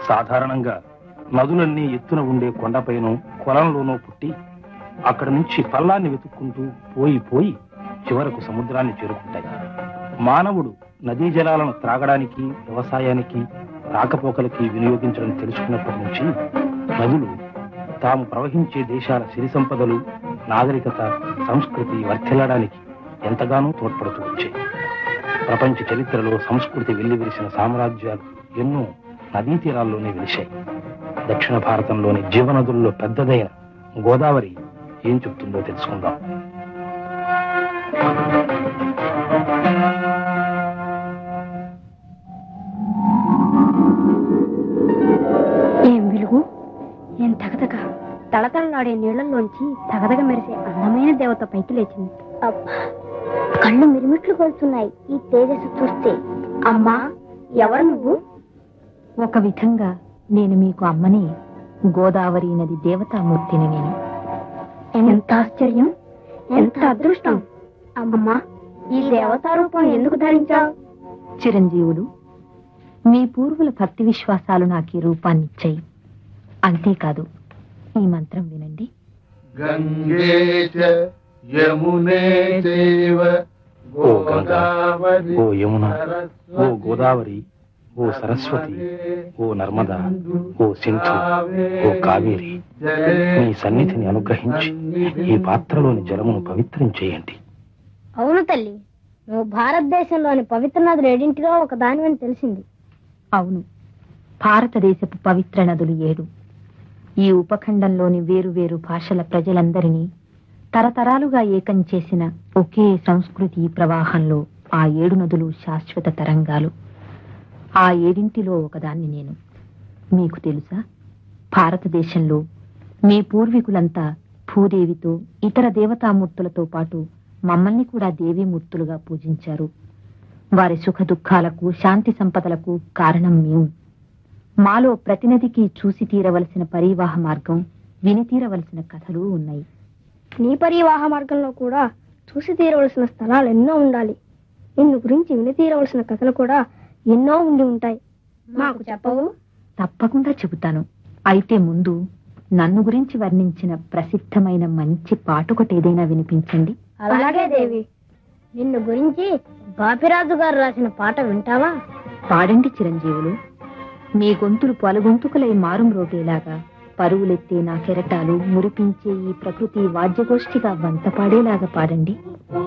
సాధారణంగా నదులన్నీ ఎత్తున ఉండే కొండపైనో కొలంలోనో పుట్టి అక్కడి నుంచి పల్లాన్ని వెతుక్కుంటూ పోయి పోయి చివరకు సముద్రాన్ని చేరుకుంటాయి మానవుడు నదీ జలాలను త్రాగడానికి వ్యవసాయానికి రాకపోకలకి వినియోగించడం తెలుసుకున్నప్పటి నుంచి నదులు తాము ప్రవహించే దేశాల సిరి సంపదలు నాగరికత సంస్కృతి వర్ధిల్లడానికి ఎంతగానో తోడ్పడుతూ వచ్చాయి ప్రపంచ చరిత్రలో సంస్కృతి వెల్లివిరిసిన సామ్రాజ్యాలు ఎన్నో నదీ తీరాల్లోనే వెలిశాయి దక్షిణ భారతంలోని జీవనదుల్లో పెద్దదైన గోదావరి ఏం చెప్తుందో తెలుసుకుందాం ఏం వెలుగు ఏం తగదగ తళతళలాడే నీళ్లలోంచి తగదగ మెరిసే అందమైన దేవత పైకి లేచింది అబ్బా కళ్ళు మిరుమిట్లు కొలుతున్నాయి ఈ తేజస్సు చూస్తే అమ్మా ఎవరు నువ్వు ఒక విధంగా నేను మీకు అమ్మని గోదావరి నది దేవతామూర్తిని నేను ఎంత ఆశ్చర్యం ఎంత అదృష్టం అమ్మా ఈ దేవతా రూపం ఎందుకు ధరించావు చిరంజీవులు మీ పూర్వుల భక్తి విశ్వాసాలు నాకు ఈ రూపాన్నిచ్చాయి అంతేకాదు ఈ మంత్రం వినండి గంగే చ యమునే చైవ ఓ గంగా, గోదావరి ఓ యమున, ఓ సరస్వతి, గోదావరి ఓ సరస్వతి ఓ నర్మద ఓ సింధు ఓ కావేరి మీ సన్నిధిని అనుగ్రహించి ఈ పాత్రలోని జలమును పవిత్రం చేయండి అవును తల్లి నువ్వు భారతదేశంలోని పవిత్ర నదులు ఏడింటిలో ఒక దానివని తెలిసింది అవును భారతదేశపు పవిత్ర నదులు ఏడు ఈ ఉపఖండంలోని వేరు వేరు భాషల ప్రజలందరినీ తరతరాలుగా ఏకం చేసిన ఒకే సంస్కృతి ప్రవాహంలో ఆ ఏడు నదులు శాశ్వత తరంగాలు ఆ ఏడింటిలో ఒకదాన్ని నేను మీకు తెలుసా భారతదేశంలో మీ పూర్వీకులంతా భూదేవితో ఇతర దేవతామూర్తులతో పాటు మమ్మల్ని కూడా దేవీమూర్తులుగా పూజించారు వారి సుఖ దుఃఖాలకు శాంతి సంపదలకు కారణం మేము మాలో ప్రతినిధికి చూసి తీరవలసిన పరివాహ మార్గం విని తీరవలసిన కథలు ఉన్నాయి నీ పరివాహ మార్గంలో కూడా చూసి తీరవలసిన స్థలాలు ఎన్నో ఉండాలి నిన్ను గురించి విని తీరవలసిన కథలు కూడా ఎన్నో ఉండి ఉంటాయి మాకు చెప్పవు తప్పకుండా చెబుతాను అయితే ముందు నన్ను గురించి వర్ణించిన ప్రసిద్ధమైన మంచి పాట ఒకటి ఏదైనా వినిపించండి అలాగే దేవి నిన్ను గురించి బాపిరాజు గారు రాసిన పాట వింటావా పాడండి చిరంజీవులు మీ గొంతులు పలుగొంతుకులై మారుమ్రోగేలాగా పరువులెత్తే నా కెరటాలు మురిపించే ఈ ప్రకృతి వాద్యగోష్ఠిగా వంత పాడేలాగా పాడండి